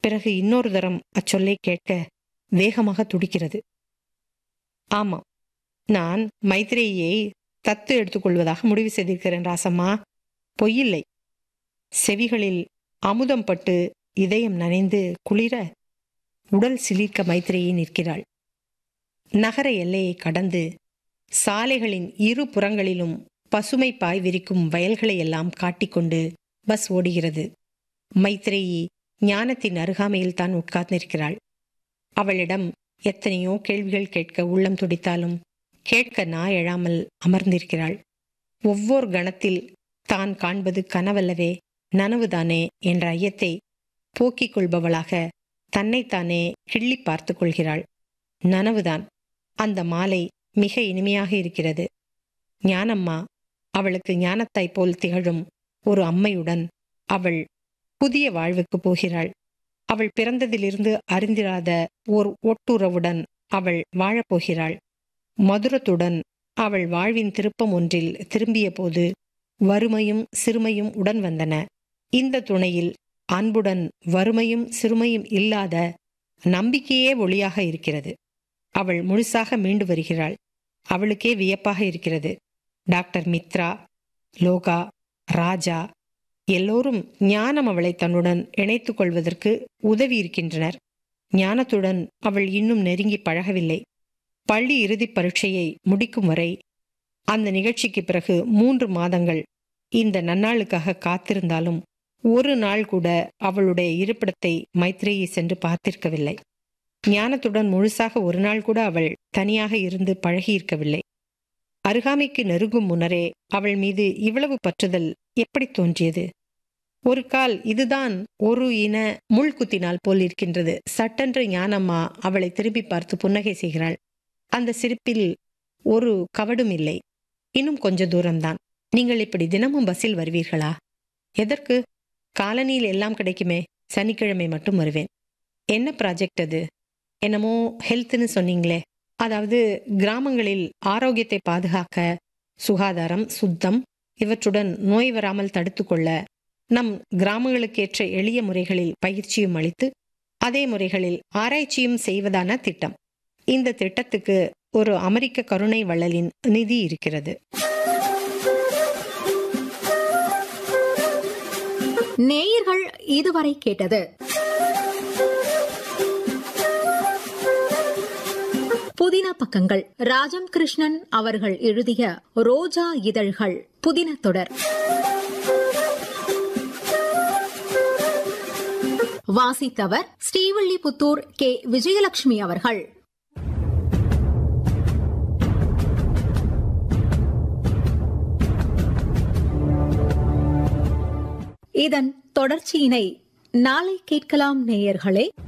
பிறகு இன்னொரு தரம் அச்சொல்லை கேட்க வேகமாக துடிக்கிறது ஆமாம் நான் மைத்ரேயை தத்து எடுத்துக்கொள்வதாக முடிவு செய்திருக்கிறேன் ராசம்மா பொய்யில்லை செவிகளில் அமுதம் பட்டு இதயம் நனைந்து குளிர உடல் சிலிர்க்க மைத்ரேயி நிற்கிறாள் நகர எல்லையை கடந்து சாலைகளின் இரு புறங்களிலும் பசுமை பாய் விரிக்கும் வயல்களை எல்லாம் காட்டிக்கொண்டு பஸ் ஓடுகிறது மைத்ரேயி ஞானத்தின் அருகாமையில் தான் உட்கார்ந்திருக்கிறாள் அவளிடம் எத்தனையோ கேள்விகள் கேட்க உள்ளம் துடித்தாலும் கேட்க நாய் எழாமல் அமர்ந்திருக்கிறாள் ஒவ்வொரு கணத்தில் தான் காண்பது கனவல்லவே நனவுதானே என்ற ஐயத்தை போக்கிக் கொள்பவளாக தன்னைத்தானே கிள்ளி பார்த்து கொள்கிறாள் நனவுதான் அந்த மாலை மிக இனிமையாக இருக்கிறது ஞானம்மா அவளுக்கு ஞானத்தாய் போல் திகழும் ஒரு அம்மையுடன் அவள் புதிய வாழ்வுக்கு போகிறாள் அவள் பிறந்ததிலிருந்து அறிந்திராத ஓர் ஒட்டுறவுடன் அவள் வாழப்போகிறாள் மதுரத்துடன் அவள் வாழ்வின் திருப்பம் ஒன்றில் திரும்பிய போது வறுமையும் சிறுமையும் உடன் வந்தன இந்த துணையில் அன்புடன் வறுமையும் சிறுமையும் இல்லாத நம்பிக்கையே ஒளியாக இருக்கிறது அவள் முழுசாக மீண்டு வருகிறாள் அவளுக்கே வியப்பாக இருக்கிறது டாக்டர் மித்ரா லோகா ராஜா எல்லோரும் ஞானம் அவளை தன்னுடன் இணைத்துக் கொள்வதற்கு உதவி இருக்கின்றனர் ஞானத்துடன் அவள் இன்னும் நெருங்கி பழகவில்லை பள்ளி இறுதிப் பரீட்சையை முடிக்கும் வரை அந்த நிகழ்ச்சிக்கு பிறகு மூன்று மாதங்கள் இந்த நன்னாளுக்காக காத்திருந்தாலும் ஒரு நாள் கூட அவளுடைய இருப்பிடத்தை மைத்ரேயி சென்று பார்த்திருக்கவில்லை ஞானத்துடன் முழுசாக ஒரு நாள் கூட அவள் தனியாக இருந்து பழகியிருக்கவில்லை அருகாமைக்கு நெருங்கும் முன்னரே அவள் மீது இவ்வளவு பற்றுதல் எப்படி தோன்றியது ஒரு கால் இதுதான் ஒரு இன முள் குத்தினால் போல் இருக்கின்றது சட்டென்று ஞானம்மா அவளை திரும்பி பார்த்து புன்னகை செய்கிறாள் அந்த சிரிப்பில் ஒரு கவடும் இல்லை இன்னும் கொஞ்ச தூரம்தான் நீங்கள் இப்படி தினமும் பஸ்ஸில் வருவீர்களா எதற்கு காலனியில் எல்லாம் கிடைக்குமே சனிக்கிழமை மட்டும் வருவேன் என்ன ப்ராஜெக்ட் அது என்னமோ ஹெல்த்னு சொன்னீங்களே அதாவது கிராமங்களில் ஆரோக்கியத்தை பாதுகாக்க சுகாதாரம் சுத்தம் இவற்றுடன் நோய் வராமல் தடுத்துக்கொள்ள நம் கிராமங்களுக்கேற்ற எளிய முறைகளில் பயிற்சியும் அளித்து அதே முறைகளில் ஆராய்ச்சியும் செய்வதான திட்டம் இந்த திட்டத்துக்கு ஒரு அமெரிக்க கருணை வள்ளலின் நிதி இருக்கிறது நேயர்கள் இதுவரை கேட்டது புதின பக்கங்கள் ராஜம் கிருஷ்ணன் அவர்கள் எழுதிய ரோஜா இதழ்கள் புதின தொடர் வாசித்தவர் ஸ்ரீவில்லிபுத்தூர் கே விஜயலட்சுமி அவர்கள் இதன் தொடர்ச்சியினை நாளை கேட்கலாம் நேயர்களே